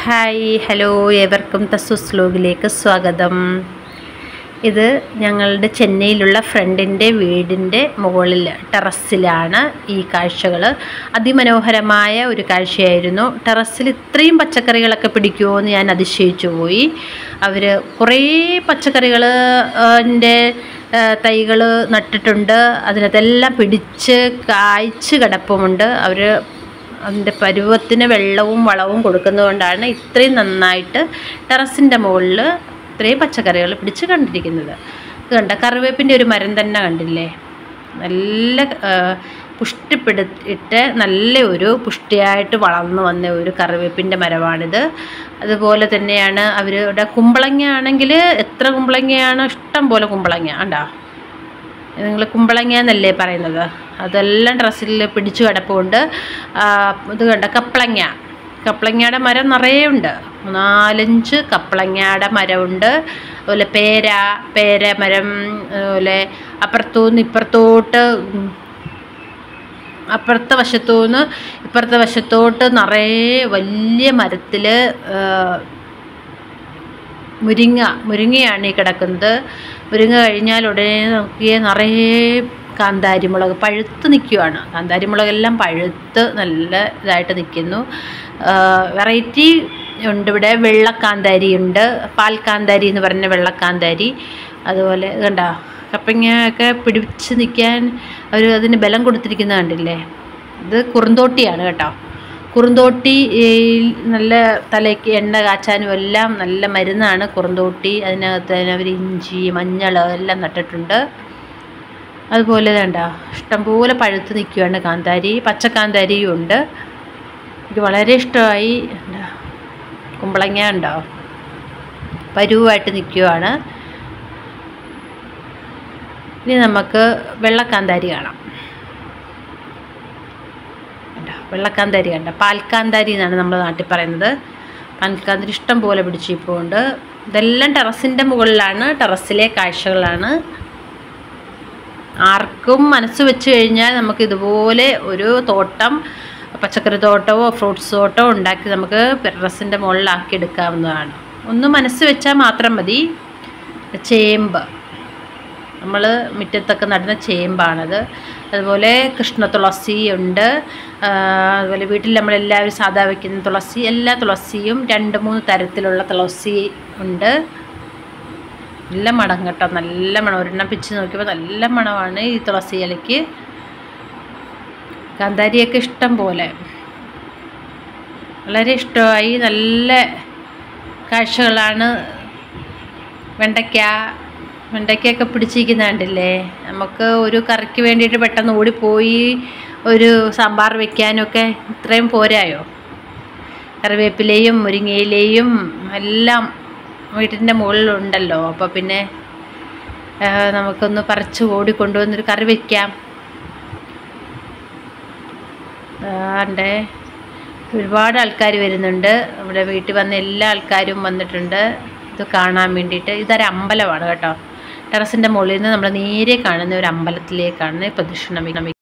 hi hello ഏവർക്കും തസൂസ് ലോഗിലേക്ക് സ്വാഗതം ഇത് ഞങ്ങളുടെ ചെന്നൈയിലുള്ള ഫ്രണ്ടിൻ്റെ വീടിൻ്റെ മുകളിൽ ടെറസിലാണ് ഈ കാഴ്ചകൾ അതിമനോഹരമായ ഒരു കാഴ്ചയായിരുന്നു ടെറസിൽ ഇത്രയും പച്ചക്കറികളൊക്കെ പിടിക്കുമോ എന്ന് ഞാൻ അതിശയിച്ചു പോയി അവർ കുറേ പച്ചക്കറികൾ ൻ്റെ തൈകൾ നട്ടിട്ടുണ്ട് അതിനകത്തെല്ലാം പിടിച്ച് കായ്ച്ച് കിടപ്പുമുണ്ട് അവർ അതിൻ്റെ പരുവത്തിന് വെള്ളവും വളവും കൊടുക്കുന്നതുകൊണ്ടാണ് ഇത്രയും നന്നായിട്ട് ടെറസിൻ്റെ മുകളിൽ ഇത്രയും പച്ചക്കറികൾ പിടിച്ച് കണ്ടിരിക്കുന്നത് ഇത് കണ്ട കറിവേപ്പിൻ്റെ ഒരു മരം തന്നെ കണ്ടില്ലേ നല്ല പുഷ്ടിപ്പെടുത്തിയിട്ട് നല്ല ഒരു പുഷ്ടിയായിട്ട് വളർന്നു വന്ന ഒരു കറിവേപ്പിൻ്റെ മരമാണിത് അതുപോലെ തന്നെയാണ് അവരുടെ കുമ്പളങ്ങ ആണെങ്കിൽ എത്ര കുമ്പളങ്ങയാണ് ഇഷ്ടം പോലെ കുമ്പളങ്ങ കണ്ടോ നിങ്ങൾ കുമ്പളങ്ങ എന്നല്ലേ പറയുന്നത് അതെല്ലാം ഡ്രസ്സിൽ പിടിച്ചു കിടപ്പുണ്ട് ഇത് കണ്ട കപ്പളങ്ങ കപ്പളങ്ങയുടെ മരം നിറയെ ഉണ്ട് നാലഞ്ച് കപ്പളങ്ങയുടെ മരമുണ്ട് അതുപോലെ പേര പേര മരം അതുപോലെ അപ്പുറത്തുനിന്ന് ഇപ്പുറത്തോട്ട് അപ്പുറത്തെ വശത്തുനിന്ന് ഇപ്പുറത്തെ വശത്തോട്ട് നിറയെ വലിയ മരത്തിൽ മുരിങ്ങ മുരിങ്ങയാണ് ഈ കിടക്കുന്നത് മുരിങ്ങ കഴിഞ്ഞാൽ ഉടനെ നോക്കിയ നിറയെ കാന്താരിമുളക് പഴുത്ത് നിൽക്കുവാണ് കാന്താരിമുളകെല്ലാം പഴുത്ത് നല്ല ഇതായിട്ട് നിൽക്കുന്നു വെറൈറ്റി ഉണ്ട് ഇവിടെ വെള്ളക്കാന്താരി ഉണ്ട് പാൽക്കാന്താരി എന്ന് പറഞ്ഞ വെള്ളക്കാന്താരി അതുപോലെ കണ്ടോ കപ്പങ്ങയൊക്കെ പിടിച്ച് നിൽക്കാൻ അവർ അതിന് ബലം കൊടുത്തിരിക്കുന്നത് കണ്ടില്ലേ ഇത് കുറുന്തോട്ടിയാണ് കേട്ടോ കുറുന്തോട്ടി നല്ല തലയ്ക്ക് എണ്ണ കാച്ചാനും എല്ലാം നല്ല മരുന്നാണ് കുറുന്തോട്ടി അതിനകത്ത് അവർ ഇഞ്ചി മഞ്ഞൾ എല്ലാം നട്ടിട്ടുണ്ട് അതുപോലെ വേണ്ട ഇഷ്ടംപോലെ പഴുത്ത് നിൽക്കുകയാണ് കാന്താരി പച്ചക്കാന്താരിയും ഉണ്ട് എനിക്ക് വളരെ ഇഷ്ടമായി കുമ്പളങ്ങ ഉണ്ടോ പരുവായിട്ട് നിൽക്കുകയാണ് ഇനി നമുക്ക് വെള്ളക്കാന്താരി കാണാം വെള്ളക്കാന്താരി കണ്ട പാൽക്കാന്താരി എന്നാണ് നമ്മൾ നാട്ടിൽ പറയുന്നത് പാൽക്കാന്താരി ഇഷ്ടം പോലെ പിടിച്ചിപ്പോണ്ട് ഇതെല്ലാം ടെറസിൻ്റെ മുകളിലാണ് ടെറസിലെ കാഴ്ചകളാണ് ആർക്കും മനസ്സ് വെച്ച് കഴിഞ്ഞാൽ നമുക്ക് ഇതുപോലെ ഒരു തോട്ടം പച്ചക്കറി തോട്ടമോ ഫ്രൂട്ട്സ് തോട്ടമോ ഉണ്ടാക്കി നമുക്ക് ടെറസിൻ്റെ മുകളിലാക്കി എടുക്കാവുന്നതാണ് ഒന്ന് മനസ്സ് വെച്ചാൽ മാത്രം മതി ചേമ്പ് നമ്മൾ മുറ്റത്തൊക്കെ നടുന്ന ചേമ്പാണത് അതുപോലെ കൃഷ്ണ തുളസി ഉണ്ട് അതുപോലെ വീട്ടിൽ നമ്മളെല്ലാവരും സാധാ വയ്ക്കുന്ന തുളസി എല്ലാ തുളസിയും രണ്ട് മൂന്ന് തരത്തിലുള്ള തുളസി ഉണ്ട് നല്ല മണം കേട്ടോ നല്ല മണം ഒരെണ്ണം പിച്ച് നോക്കിയപ്പോൾ നല്ല മണമാണ് ഈ തുളസി ഇലയ്ക്ക് കാന്താരിയൊക്കെ ഇഷ്ടം പോലെ വളരെ ഇഷ്ടമായി നല്ല കാഴ്ചകളാണ് വെണ്ടയ്ക്ക വെണ്ടയ്ക്കൊക്കെ പിടിച്ചിരിക്കുന്ന കണ്ടില്ലേ നമുക്ക് ഒരു കറിക്ക് വേണ്ടിയിട്ട് പെട്ടെന്ന് ഓടിപ്പോയി ഒരു സാമ്പാർ വെക്കാനൊക്കെ ഇത്രയും പോരായോ കറിവേപ്പിലയും മുരിങ്ങയിലയും എല്ലാം വീട്ടിൻ്റെ മുകളിലുണ്ടല്ലോ അപ്പോൾ പിന്നെ നമുക്കൊന്ന് പറിച്ച് ഓടിക്കൊണ്ടുവന്നൊരു കറി വയ്ക്കാം ആണ്ടേ ഒരുപാട് ആൾക്കാർ വരുന്നുണ്ട് നമ്മുടെ വീട്ടിൽ വന്ന എല്ലാ ആൾക്കാരും വന്നിട്ടുണ്ട് ഇത് കാണാൻ വേണ്ടിയിട്ട് ഇതൊരു അമ്പലമാണ് കേട്ടോ ടെറസിൻ്റെ മുകളിൽ നിന്ന് നമ്മൾ നേരെ കാണുന്ന ഒരു അമ്പലത്തിലേക്കാണ് പ്രദക്ഷിണം